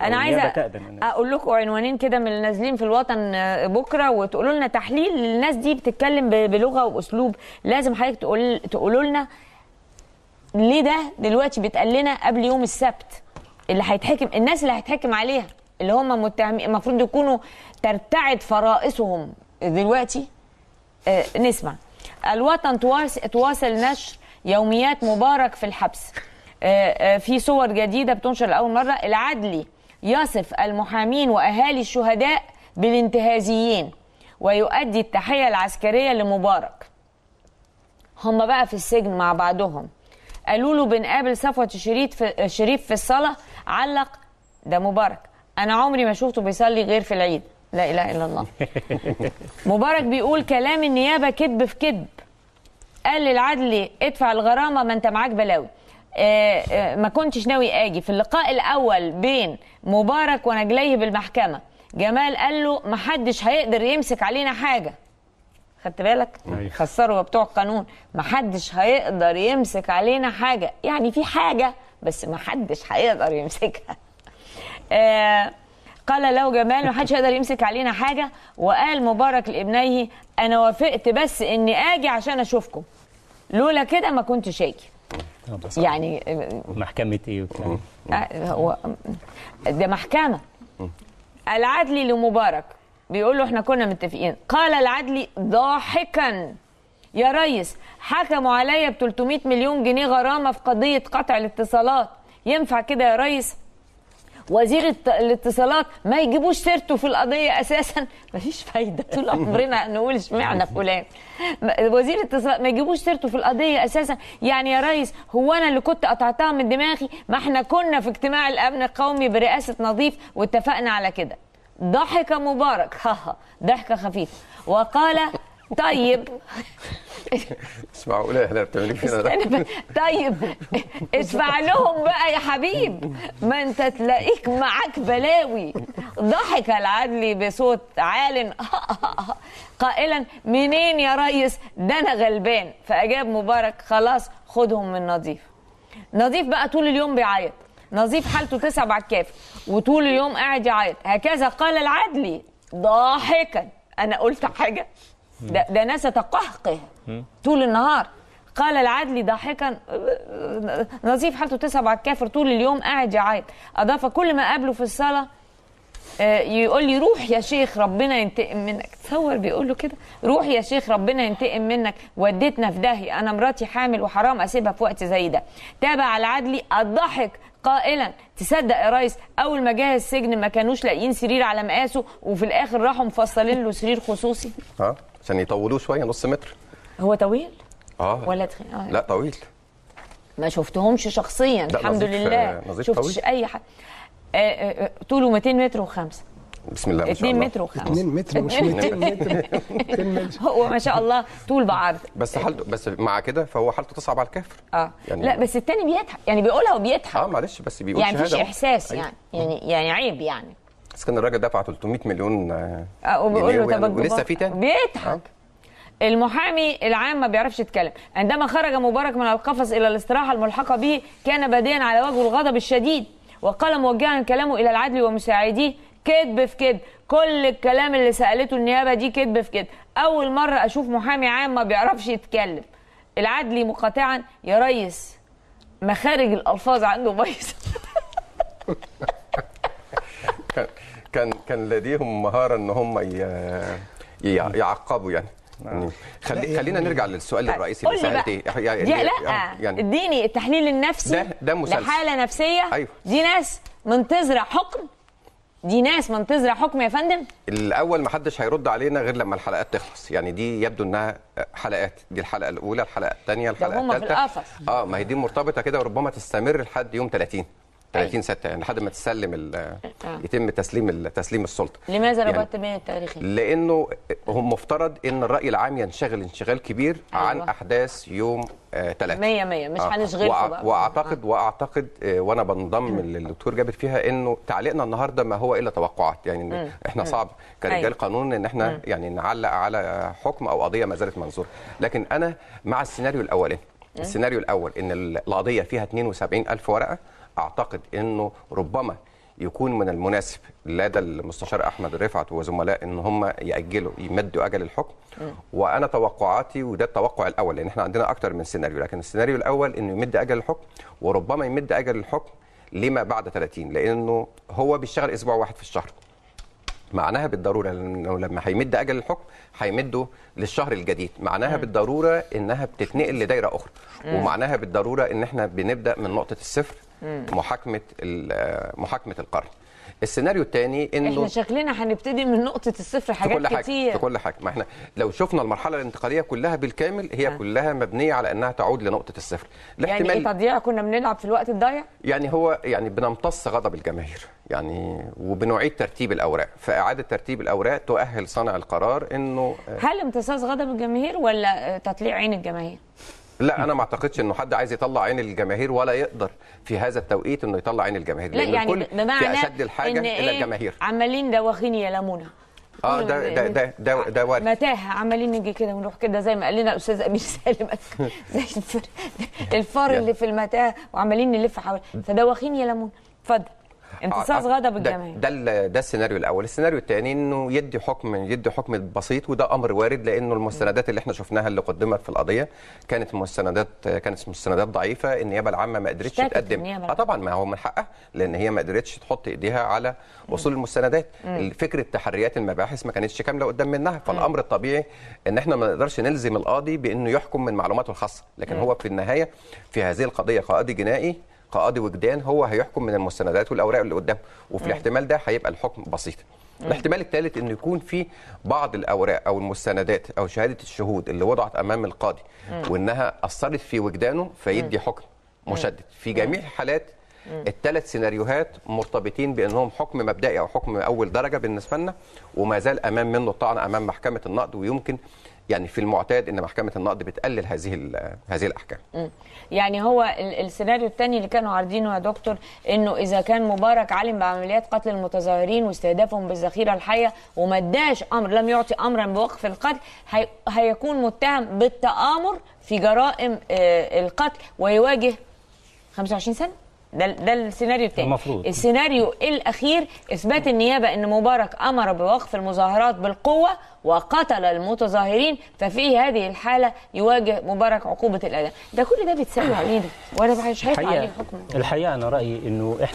انا والنيابة عايزه تأذن الناس. اقول لكم عنوانين كده من اللي نازلين في الوطن آه، بكره وتقولوا لنا تحليل الناس دي بتتكلم ب- بلغه واسلوب لازم حضرتك تقول تقولوا لنا ليه ده دلوقتي بيتقال لنا قبل يوم السبت اللي هيتحكم الناس اللي هيتحكم عليها اللي هم متهمين المفروض يكونوا ترتعد فرائصهم دلوقتي آه، نسمع الوطن تواص- تواصل نشر يوميات مبارك في الحبس آه، آه، في صور جديدة بتنشر لأول مرة العدلي يصف المحامين وأهالي الشهداء بالانتهازيين ويؤدي التحية العسكرية لمبارك هم بقى في السجن مع بعضهم قالوا له بنقابل صفوة الشريف في الشريف في الصلاة علق ده مبارك أنا عمري ما شفته بيصلي غير في العيد لا إله إلا الله مبارك بيقول كلام النيابة كذب في كذب قال للعدلي ادفع الغرامة ما انت معاك بلاوي آه، آه، ما كنتش ناوي اجي في اللقاء الاول بين مبارك ونجليه بالمحكمة جمال قال له محدش هيقدر يمسك علينا حاجة خدت بالك أيوة. خسروا بتوع القانون محدش هيقدر يمسك علينا حاجة يعني في حاجة بس محدش هيقدر يمسكها آه، قال له جمال محدش يقدر يمسك علينا حاجة وقال مبارك لابنيه أنا وافقت بس إني آجي عشان أشوفكم لولا كده ما كنتش آجي يعني آه، محكمة ايه وبتاع آه، هو ده محكمة العدلي لمبارك بيقول له احنا كنا متفقين قال العدلي ضاحكا يا ريس حكموا عليا ب 300 مليون جنيه غرامة في قضية قطع الاتصالات ينفع كده يا ريس وزير الت- الاتصالات ما يجيبوش سيرته في القضيه اساسا مفيش فايده طول عمرنا نقول اشمعنى فلان م- وزير الاتصالات ما يجيبوش سيرته في القضيه اساسا يعني يا ريس هو انا اللي كنت قطعتها من دماغي ما احنا كنا في اجتماع الامن القومي برئاسه نظيف واتفقنا على كده ضحك مبارك ها ضحكه خفيفه وقال طيب مش معقوله احنا بتعملي فينا ده استنى بس. طيب ادفع لهم بقى يا حبيب ما انت تلاقيك معاك بلاوي ضحك العدلي بصوت عال قائلا منين يا ريس ده انا غلبان فاجاب مبارك خلاص خدهم من نظيف نظيف بقى طول اليوم بيعيط نظيف حالته تسعة بعد كاف وطول اليوم قاعد يعيط هكذا قال العدلي ضاحكا انا قلت حاجه ده, ده ناس تقهقه طول النهار قال العدلي ضاحكا نظيف حالته تسعة بعد كافر طول اليوم قاعد يعيط اضاف كل ما قابله في الصلاه آه، يقول لي روح يا شيخ ربنا ينتقم منك تصور بيقول له كده روح يا شيخ ربنا ينتقم منك وديتنا في داهيه انا مراتي حامل وحرام اسيبها في وقت زي ده تابع العدلي الضحك قائلا تصدق يا ريس اول ما جه السجن ما كانوش لاقيين سرير على مقاسه وفي الاخر راحوا مفصلين له سرير خصوصي اه عشان يطولوه شويه نص متر هو طويل اه ولا تخين آه. لا طويل ما شفتهمش شخصيا لا، الحمد نظيف- لله آه، نظيف شفتش طويل. اي حد آه، آه، آه، طوله 200 متر وخمسة بسم الله ما شاء 2 الله متر وخمسة 2 متر مش 200 متر 200 متر هو ما شاء الله طول بعرض بس حالته بس مع كده فهو حالته تصعب على الكافر اه يعني- لا بس التاني بيضحك يعني بيقولها وبيضحك اه معلش بس بيقول يعني مفيش شهادة أهو. احساس أيوة. يعني يعني يعني عيب يعني بس كان الراجل دفع 300 مليون آه، آه، وبيقول جنيه له ويعني- طب ولسه في تاني بيضحك المحامي العام ما بيعرفش يتكلم عندما خرج مبارك من القفص الى الاستراحه الملحقه به كان باديا على وجهه الغضب الشديد وقال موجها كلامه الى العدل ومساعديه كذب في كذب كل الكلام اللي سالته النيابه دي كذب في كذب اول مره اشوف محامي عام ما بيعرفش يتكلم العدلي مقاطعا يا ريس مخارج الالفاظ عنده بايظه كان كان كان لديهم مهاره ان هم ي- ي- يعقبوا يعني يعني خلي خلينا نرجع للسؤال الرئيسي قول اللي لي بقى سالتيه يعني دي لا يعني اديني التحليل النفسي ده- ده مسلسل. لحاله نفسيه أيوه. دي ناس منتظره حكم دي ناس منتظره حكم يا فندم الاول ما حدش هيرد علينا غير لما الحلقات تخلص يعني دي يبدو انها حلقات دي الحلقه الاولى الحلقه الثانيه الحلقه هم في الثالثه القفص. اه ما هي دي مرتبطه كده وربما تستمر لحد يوم 30 30 6 يعني لحد ما تسلم ال- آه. يتم تسليم ال- تسليم السلطه لماذا يعني ربطت بين التاريخين لانه هم مفترض ان الراي العام ينشغل انشغال كبير أيوة. عن احداث يوم آه 3 مية مية مش هنشغلكوا وأع- بقى. واعتقد واعتقد آه وانا بنضم للدكتور جابر فيها انه تعليقنا النهارده ما هو الا توقعات يعني إن احنا صعب كرجال أيوة. قانون ان احنا يعني نعلق على حكم او قضيه ما زالت منظوره لكن انا مع السيناريو الاولاني السيناريو الاول ان ال- القضيه فيها 72 الف ورقه اعتقد انه ربما يكون من المناسب لدى المستشار احمد رفعت وزملاء ان هم ياجلوا يمدوا اجل الحكم وانا توقعاتي وده التوقع الاول لان احنا عندنا اكتر من سيناريو لكن السيناريو الاول انه يمد اجل الحكم وربما يمد اجل الحكم لما بعد 30 لانه هو بيشتغل اسبوع واحد في الشهر معناها بالضروره انه لما هيمد اجل الحكم هيمده للشهر الجديد معناها بالضروره انها بتتنقل لدايره اخرى ومعناها بالضروره ان احنا بنبدا من نقطه الصفر محاكمه ال- محاكمه القرن السيناريو الثاني انه احنا شكلنا هنبتدي من نقطه الصفر في حاجات كل حاجه كتير في كل حاجه ما احنا لو شفنا المرحله الانتقاليه كلها بالكامل هي آه. كلها مبنيه على انها تعود لنقطه الصفر يعني ايه تضييع كنا بنلعب في الوقت الضايع يعني هو يعني بنمتص غضب الجماهير يعني وبنعيد ترتيب الاوراق فاعاده ترتيب الاوراق تؤهل صانع القرار انه هل امتصاص غضب الجماهير ولا آه، تطليع عين الجماهير لا انا ما اعتقدش انه حد عايز يطلع عين الجماهير ولا يقدر في هذا التوقيت انه يطلع عين الجماهير لا لان يعني الكل بمعنى في اشد الحاجه إن الى إيه؟ الجماهير عمالين دواخين يلمونا اه ده ده ده ده, ده وارد متاهه عمالين نيجي كده ونروح كده زي ما قال لنا الاستاذ امير سالم زي الفر الفار اللي في المتاهه وعمالين نلف حوالي فدواخين يلمونا اتفضل امتصاص آه، غضب ده الجماهير ده, ال- ده السيناريو الاول السيناريو الثاني انه يدي حكم يدي حكم بسيط وده امر وارد لانه المستندات اللي احنا شفناها اللي قدمت في القضيه كانت مستندات كانت مستندات ضعيفه النيابه العامه ما قدرتش اشتكت تقدم النيابة اه طبعا ما هو من حقها لان هي ما قدرتش تحط ايديها على وصول المستندات فكره تحريات المباحث ما كانتش كامله قدام منها فالامر الطبيعي ان احنا ما نقدرش نلزم القاضي بانه يحكم من معلوماته الخاصه لكن هو في النهايه في هذه القضيه كقاضي جنائي كقاضي وجدان هو هيحكم من المستندات والاوراق اللي قدامه وفي الاحتمال ده هيبقى الحكم بسيط الاحتمال الثالث انه يكون في بعض الاوراق او المستندات او شهاده الشهود اللي وضعت امام القاضي وانها اثرت في وجدانه فيدي حكم مشدد في جميع الحالات الثلاث سيناريوهات مرتبطين بانهم حكم مبدئي او حكم اول درجه بالنسبه لنا وما زال امام منه الطعن امام محكمه النقد ويمكن يعني في المعتاد ان محكمه النقد بتقلل هذه ال- هذه الاحكام يعني هو ال- السيناريو الثاني اللي كانوا عارضينه يا دكتور انه اذا كان مبارك علم بعمليات قتل المتظاهرين واستهدافهم بالذخيره الحيه وما اداش امر لم يعطي امرا بوقف القتل هي هيكون متهم بالتآمر في جرائم آه، القتل ويواجه 25 سنه ده ده السيناريو الثاني المفروض. السيناريو الاخير اثبات النيابه ان مبارك امر بوقف المظاهرات بالقوه وقتل المتظاهرين ففي هذه الحاله يواجه مبارك عقوبه الاعدام ده كل ده بيتسال علينا وانا مش هيطلع عليه الحقيقه حكم الحقيقه انا رايي انه احنا